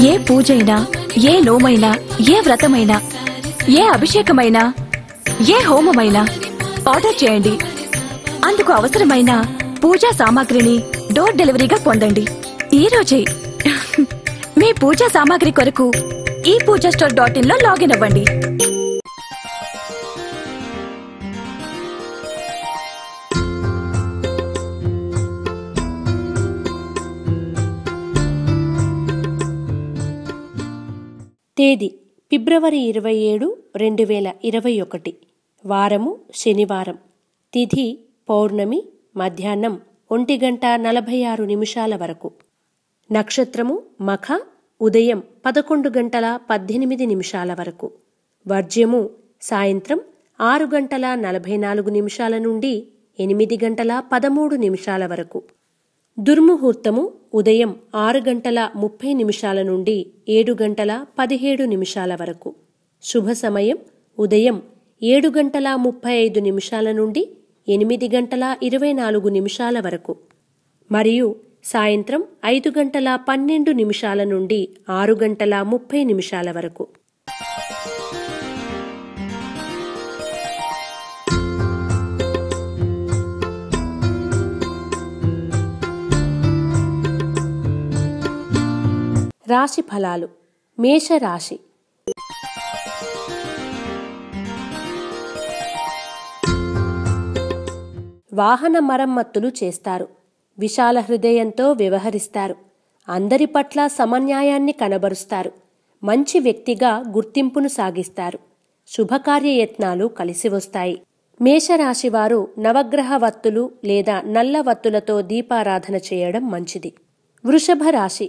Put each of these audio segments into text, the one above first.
ఏ పూజైనా ఏ నోమైనా ఏ వ్రతమైనా ఏ అభిషేకమైనా ఏ హోమమైనా ఆర్డర్ చేయండి అందుకు అవసరమైన పూజా సామాగ్రిని డోర్ డెలివరీగా పొందండి ఈ రోజే మీ పూజా సామాగ్రి కొరకు ఈ పూజా స్టోర్ డాట్ ఇన్ లో లాగిన్ అవ్వండి తేదీ ఫిబ్రవరి ఇరవై ఏడు రెండు వేల ఇరవై ఒకటి వారము శనివారం తిథి పౌర్ణమి మధ్యాహ్నం ఒంటి గంట నలభై ఆరు నిమిషాల వరకు నక్షత్రము మఖ ఉదయం పదకొండు గంటల పద్దెనిమిది నిమిషాల వరకు వర్జ్యము సాయంత్రం ఆరు గంటల నలభై నాలుగు నిమిషాల నుండి ఎనిమిది గంటల పదమూడు నిమిషాల వరకు దుర్ముహూర్తము ఉదయం ఆరు గంటల ముప్పై నిమిషాల నుండి ఏడు గంటల పదిహేడు నిమిషాల వరకు శుభ సమయం ఉదయం ఏడు గంటల ముప్పై ఐదు నిమిషాల నుండి ఎనిమిది గంటల ఇరవై నాలుగు నిమిషాల వరకు మరియు సాయంత్రం ఐదు గంటల పన్నెండు నిమిషాల నుండి ఆరు గంటల ముప్పై నిమిషాల వరకు రాశి ఫలాలు మేషరాశి వాహన మరమ్మతులు చేస్తారు విశాల హృదయంతో వ్యవహరిస్తారు అందరి పట్ల సమన్యాయాన్ని కనబరుస్తారు మంచి వ్యక్తిగా గుర్తింపును సాగిస్తారు శుభకార్య యత్నాలు కలిసి వస్తాయి మేషరాశివారు నవగ్రహ వత్తులు లేదా నల్ల వత్తులతో దీపారాధన చేయడం మంచిది వృషభ రాశి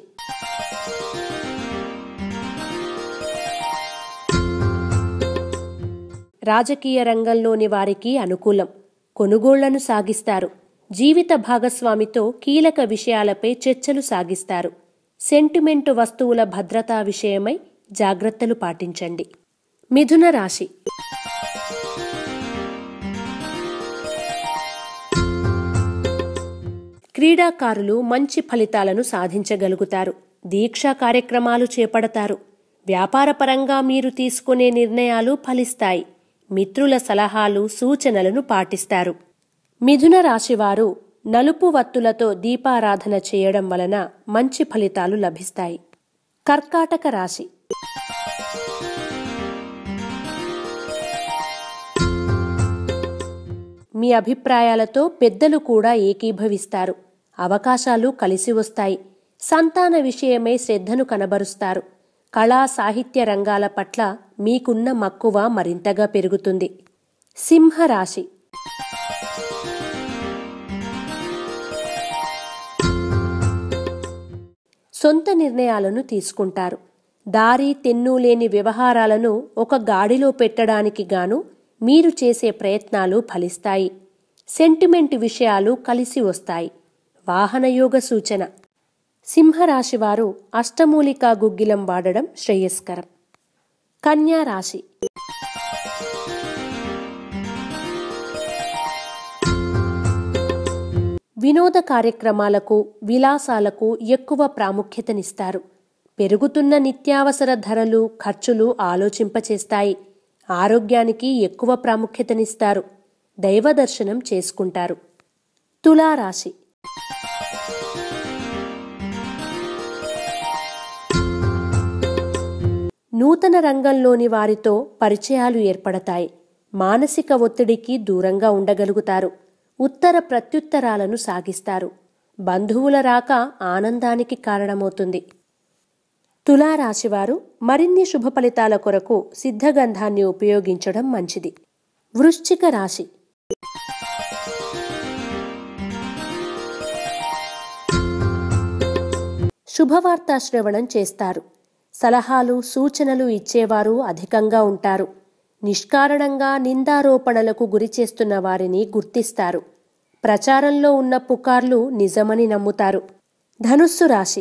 రాజకీయ రంగంలోని వారికి అనుకూలం కొనుగోళ్లను సాగిస్తారు జీవిత భాగస్వామితో కీలక విషయాలపై చర్చలు సాగిస్తారు సెంటిమెంటు వస్తువుల భద్రతా విషయమై జాగ్రత్తలు పాటించండి మిథున రాశి క్రీడాకారులు మంచి ఫలితాలను సాధించగలుగుతారు దీక్షా కార్యక్రమాలు చేపడతారు వ్యాపారపరంగా మీరు తీసుకునే నిర్ణయాలు ఫలిస్తాయి మిత్రుల సలహాలు సూచనలను పాటిస్తారు మిథున రాశివారు నలుపు వత్తులతో దీపారాధన చేయడం వలన మంచి ఫలితాలు లభిస్తాయి కర్కాటక రాశి మీ అభిప్రాయాలతో పెద్దలు కూడా ఏకీభవిస్తారు అవకాశాలు కలిసి వస్తాయి సంతాన విషయమై శ్రద్ధను కనబరుస్తారు కళా సాహిత్య రంగాల పట్ల మీకున్న మక్కువ మరింతగా పెరుగుతుంది సింహరాశి సొంత నిర్ణయాలను తీసుకుంటారు దారి తెన్ను లేని వ్యవహారాలను ఒక గాడిలో పెట్టడానికి గాను మీరు చేసే ప్రయత్నాలు ఫలిస్తాయి సెంటిమెంట్ విషయాలు కలిసి వస్తాయి వాహనయోగ సూచన సింహరాశివారు అష్టమూలికా గుగ్గిలం వాడడం శ్రేయస్కరం కన్యా రాశి వినోద కార్యక్రమాలకు విలాసాలకు ఎక్కువ ప్రాముఖ్యతనిస్తారు పెరుగుతున్న నిత్యావసర ధరలు ఖర్చులు ఆలోచింపచేస్తాయి ఆరోగ్యానికి ఎక్కువ ప్రాముఖ్యతనిస్తారు దైవ దర్శనం చేసుకుంటారు తులారాశి నూతన రంగంలోని వారితో పరిచయాలు ఏర్పడతాయి మానసిక ఒత్తిడికి దూరంగా ఉండగలుగుతారు ఉత్తర ప్రత్యుత్తరాలను సాగిస్తారు బంధువుల రాక ఆనందానికి కారణమవుతుంది తులారాశివారు మరిన్ని శుభ ఫలితాల కొరకు సిద్ధగంధాన్ని ఉపయోగించడం మంచిది వృశ్చిక రాశి శుభవార్తా శ్రవణం చేస్తారు సలహాలు సూచనలు ఇచ్చేవారు అధికంగా ఉంటారు నిష్కారణంగా నిందారోపణలకు గురి చేస్తున్న వారిని గుర్తిస్తారు ప్రచారంలో ఉన్న పుకార్లు నిజమని నమ్ముతారు ధనుస్సు రాశి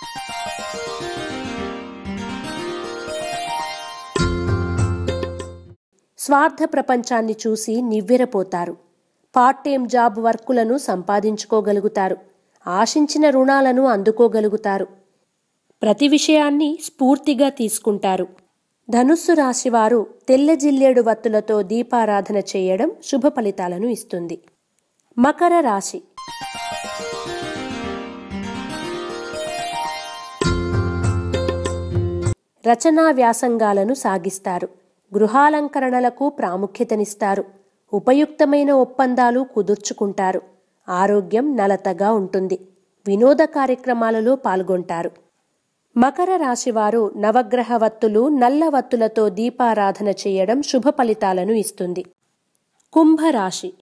స్వార్థ ప్రపంచాన్ని చూసి నివ్వెరపోతారు పార్ట్ టైం జాబ్ వర్కులను సంపాదించుకోగలుగుతారు ఆశించిన రుణాలను అందుకోగలుగుతారు ప్రతి విషయాన్ని స్ఫూర్తిగా తీసుకుంటారు ధనుస్సు రాశివారు తెల్ల జిల్లేడు వత్తులతో దీపారాధన చేయడం శుభ ఫలితాలను ఇస్తుంది మకర రాశి రచనా వ్యాసంగాలను సాగిస్తారు గృహాలంకరణలకు ప్రాముఖ్యతనిస్తారు ఉపయుక్తమైన ఒప్పందాలు కుదుర్చుకుంటారు ఆరోగ్యం నలతగా ఉంటుంది వినోద కార్యక్రమాలలో పాల్గొంటారు మకర రాశివారు నవగ్రహ వత్తులు నల్ల వత్తులతో దీపారాధన చేయడం శుభ ఫలితాలను ఇస్తుంది కుంభరాశి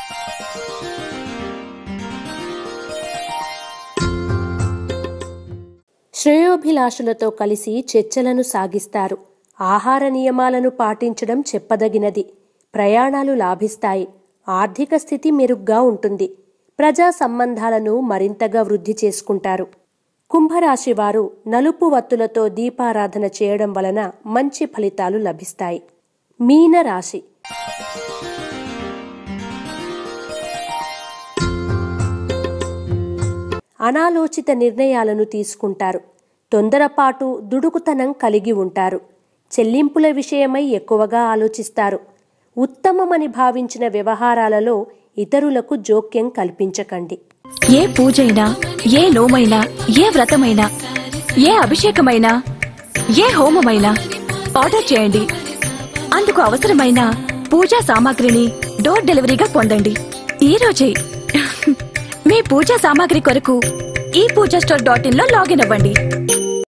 శ్రేయోభిలాషులతో కలిసి చర్చలను సాగిస్తారు ఆహార నియమాలను పాటించడం చెప్పదగినది ప్రయాణాలు లాభిస్తాయి ఆర్థిక స్థితి మెరుగ్గా ఉంటుంది ప్రజా సంబంధాలను మరింతగా వృద్ధి చేసుకుంటారు కుంభరాశి వారు నలుపు వత్తులతో దీపారాధన చేయడం వలన మంచి ఫలితాలు లభిస్తాయి మీన రాశి అనాలోచిత నిర్ణయాలను తీసుకుంటారు తొందరపాటు దుడుకుతనం కలిగి ఉంటారు చెల్లింపుల విషయమై ఎక్కువగా ఆలోచిస్తారు ఉత్తమమని భావించిన వ్యవహారాలలో ఇతరులకు జోక్యం కల్పించకండి ఏ పూజైనా ఏ నోమైనా ఏ వ్రతమైనా ఏ అభిషేకమైనా ఏ హోమమైనా ఆర్డర్ చేయండి అందుకు అవసరమైన పూజా సామాగ్రిని డోర్ డెలివరీగా పొందండి ఈ రోజే మీ పూజా సామాగ్రి కొరకు ఈ పూజా స్టోర్ డాట్ ఇన్ లో లాగిన్ అవ్వండి